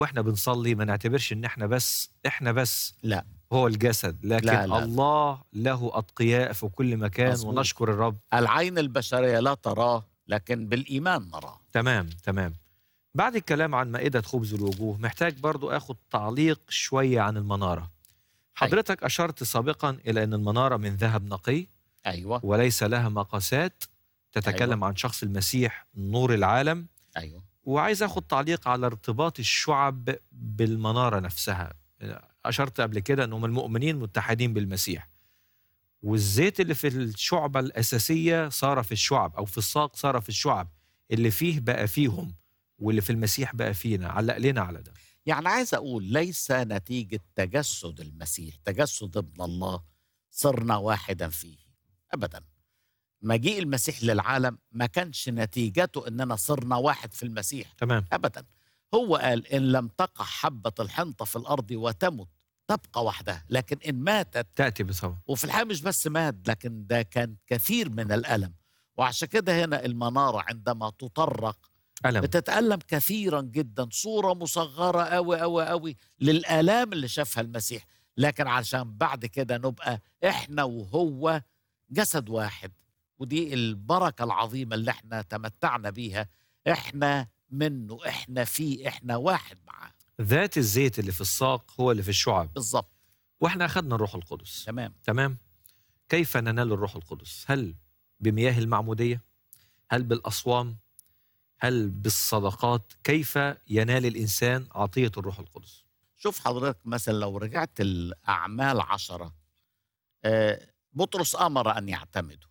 واحنا بنصلي ما نعتبرش ان احنا بس احنا بس لا. هو الجسد لكن لا، لا. الله له اتقياء في كل مكان مظبوط. ونشكر الرب العين البشرية لا تراه لكن بالإيمان نراه تمام تمام بعد الكلام عن مائدة خبز الوجوه محتاج برضو اخد تعليق شوية عن المنارة حضرتك أشرت سابقا إلى أن المنارة من ذهب نقي أيوة وليس لها مقاسات تتكلم أيوة. عن شخص المسيح نور العالم أيوة وعايز اخد تعليق على ارتباط الشعب بالمناره نفسها اشرت قبل كده انهم المؤمنين متحدين بالمسيح والزيت اللي في الشعبه الاساسيه صار في الشعب او في الساق صار في الشعب اللي فيه بقى فيهم واللي في المسيح بقى فينا علق لنا على ده يعني عايز أقول ليس نتيجة تجسد المسيح تجسد ابن الله صرنا واحدا فيه أبدا مجيء المسيح للعالم ما كانش نتيجته أننا صرنا واحد في المسيح تمام أبدا هو قال إن لم تقع حبة الحنطة في الأرض وتمت تبقى وحدها لكن إن ماتت تاتي بصبر وفي الحقيقة مش بس مات لكن ده كان كثير من الألم وعشان كده هنا المنارة عندما تطرق الم بتتألم كثيرا جدا صورة مصغرة أوي أوي أوي للآلام اللي شافها المسيح لكن عشان بعد كده نبقى إحنا وهو جسد واحد ودي البركة العظيمة اللي احنا تمتعنا بيها احنا منه احنا فيه احنا واحد معاه ذات الزيت اللي في الساق هو اللي في الشعب بالظبط واحنا اخذنا الروح القدس تمام تمام كيف ننال الروح القدس هل بمياه المعموديه هل بالاصوام هل بالصدقات كيف ينال الانسان عطيه الروح القدس شوف حضرتك مثلا لو رجعت الأعمال عشرة آه، بطرس أمر أن يعتمدوا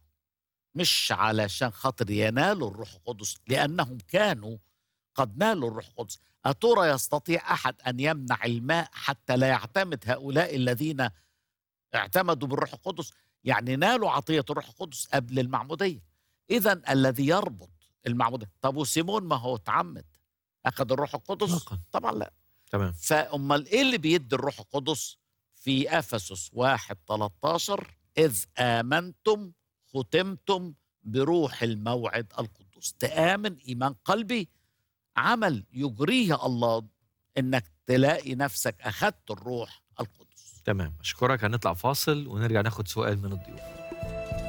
مش علشان خاطر ينالوا الروح القدس لأنهم كانوا قد نالوا الروح القدس أترى يستطيع أحد أن يمنع الماء حتى لا يعتمد هؤلاء الذين اعتمدوا بالروح القدس يعني نالوا عطية الروح القدس قبل المعمودية إذا الذي يربط المعمودية طب وسيمون ما هو اتعمد أخذ الروح القدس إطلاقاً. طبعا لا تمام فأمال إيه اللي بيدي الروح القدس في أفسس واحد 13 إذ آمنتم ختمتم بروح الموعد القدوس تآمن إيمان قلبي عمل يجريه الله إنك تلاقي نفسك أخذت الروح القدس تمام اشكرك هنطلع فاصل ونرجع ناخد سؤال من الضيوف